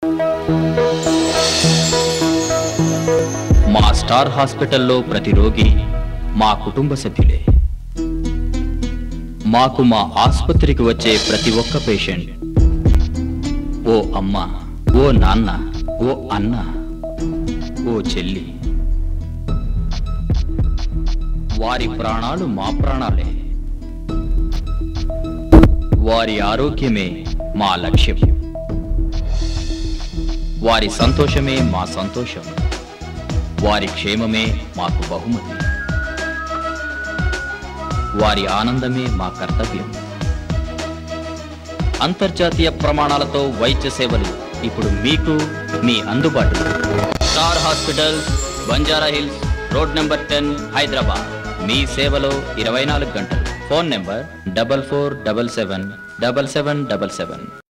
మా స్టార్ హాస్పిటల్లో ప్రతి రోగి మా కుటుంబ సభ్యులే మాకు మా ఆసుపత్రికి వచ్చే ప్రతి ఒక్క పేషెంట్ ఓ అమ్మ ఓ నాన్న ఓ అన్న ఓ చెల్లి వారి ప్రాణాలు మా ప్రాణాలే వారి ఆరోగ్యమే మా లక్ష్యం వారి సంతోషమే మా సంతోషం వారి క్షేమమే మాకు బహుమతి వారి ఆనందమే మా కర్తవ్యం అంతర్జాతీయ ప్రమాణాలతో వైద్య సేవలు ఇప్పుడు మీకు మీ అందుబాటులో star hospital Banjara Hills road number ten Hyderabad మీ సేవలో ఇరవై నాలుగు గంటలు phone number double four double seven double seven double seven